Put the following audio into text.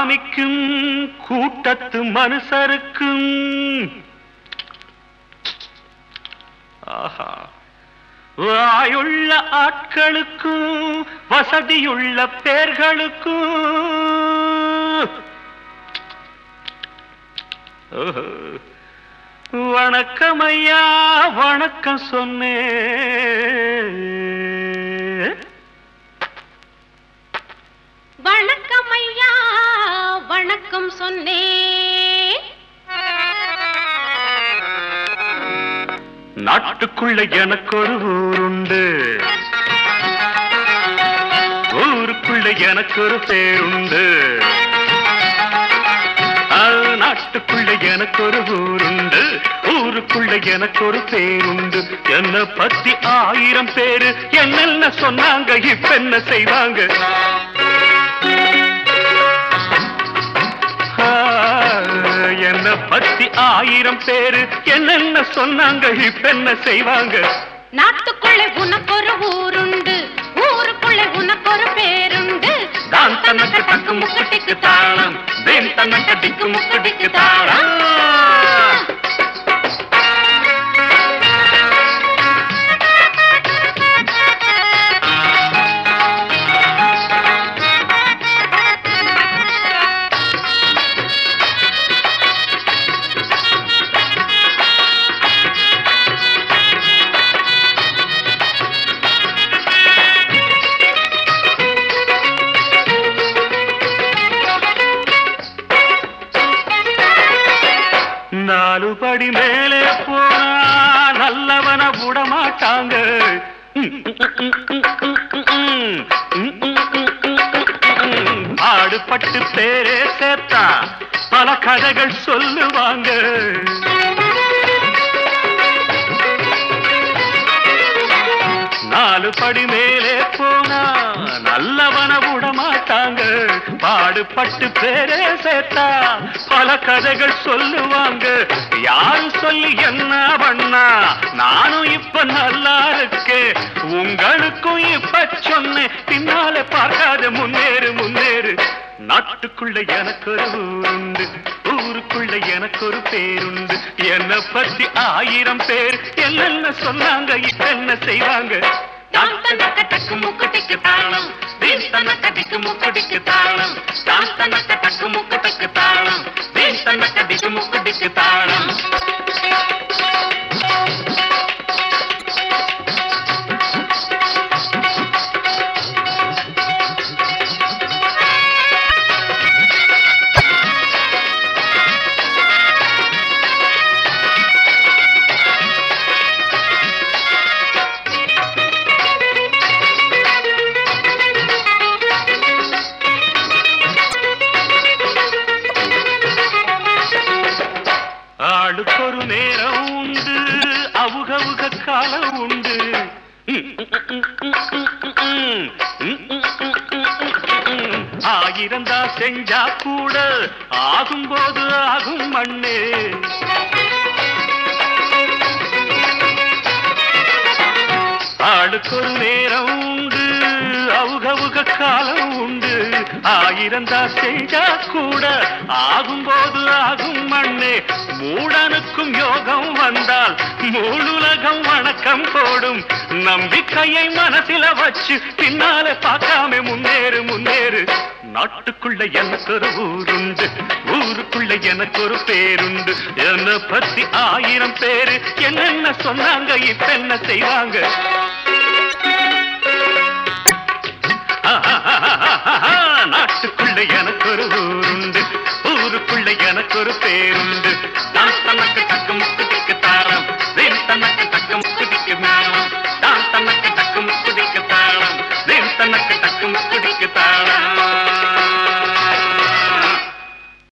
சாமிக்கும் கூட்டத்து மனுஷருக்கும் ஆஹா வாயுள்ள ஆட்களுக்கும் வசதியுள்ள பேர்களுக்கும் ஓஹோ. வணக்கம் ஐயா வணக்கம் சொன்னேன் வணக்கம் ஐயா வணக்கம் சொன்னேன் நாட்டுக்குள்ள எனக்கு ஒரு ஊருண்டு ஊருக்குள்ள எனக்கு ஒரு பேருண்டு ஆ, நாட்டுக்குள்ள எனக்கு ஒரு ஊருண்டு ஊருக்குள்ள எனக்கு ஒரு பேருண்டு என்ன பத்தி ஆயிரம் பேரு என்னென்ன சொன்னாங்க இப்ப என்ன செய்வாங்க ஆ, என்ன பத்தி ஆயிரம் பேரு என்னென்ன சொன்னாங்க இப்ப என்ன செய்வாங்க நாட்டுக்குள்ளே உனக்கு ஒரு ஊருண்டு ஊருக்குள்ளே உனக்கு ஒரு பேருண்டு தான் தனக்கு தக்கு முக்கட்டிக்கு தாளம் தேன் தனக்கு திக்கு முக்கட்டிக்கு தாளம் நாலு படி மேலே போனா நல்லவன விட மாட்டாங்க ஆடுபட்டு பேரே சேர்த்தா பல கதைகள் சொல்லுவாங்க நாலு படி மேலே போனா நல்லவன விட மாட்டாங்க பாடுபட்டு பேரே சேர்த்தா பல கதைகள் சொல்லுவாங்க யாரு சொல்லி என்ன பண்ணா நானும் இப்ப நல்லா இருக்கேன் உங்களுக்கும் இப்ப சொன்னேன் பின்னாலே பார்க்காத முன்னேறு முன்னேறு நாட்டுக்குள்ள எனக்கு ஒரு ஊருண்டு ஊருக்குள்ள எனக்கு ஒரு பேருண்டு என்ன பத்தி ஆயிரம் பேர் என்னென்ன சொன்னாங்க இப்ப என்ன செய்வாங்க தான் தனக்கு தக்கு முக்கட்டிக்கு தாளம் தீன் தனக்கு திக்கு முக்கடிக்கு தாளம் தான் தனக்கு தக்கு முக்கடிக்கு தாளம் தீன் தனக்கு திக்கு முக்கடிக்கு தாளம் ஆளுக்கு ஒரு நேரம் உண்டு அவுகவுக காலம் உண்டு ஆயிரம் தான் செஞ்சா கூட ஆகும்போது ஆகும் மண்ணே ஆளுக்கு ஒரு நேரம் உண்டு அவுகவுக காலம் உண்டு ஆயிரம் தான் செஞ்சா கூட ஆகும்போது ஆகும் மண்ணே மூடனுக்கும் யோகம் வந்தால் மூணுலகம் வணக்கம் போடும் நம்பிக்கையை மனசில வச்சு பின்னாலே பார்க்காம முன்னேறு முன்னேறு நாட்டுக்குள்ள எனக்கு ஒரு ஊருண்டு ஊருக்குள்ள எனக்கு ஒரு பேருண்டு என்ன பத்தி ஆயிரம் பேரு என்னென்ன சொன்னாங்க இப்ப என்ன செய்வாங்க நாட்டுக்குள்ள எனக்கு ஒரு ஊருண்டு ஊருக்குள்ள எனக்கு ஒரு பேருண்டு நான் தனக்கு தக்கு முக்கு திக்கு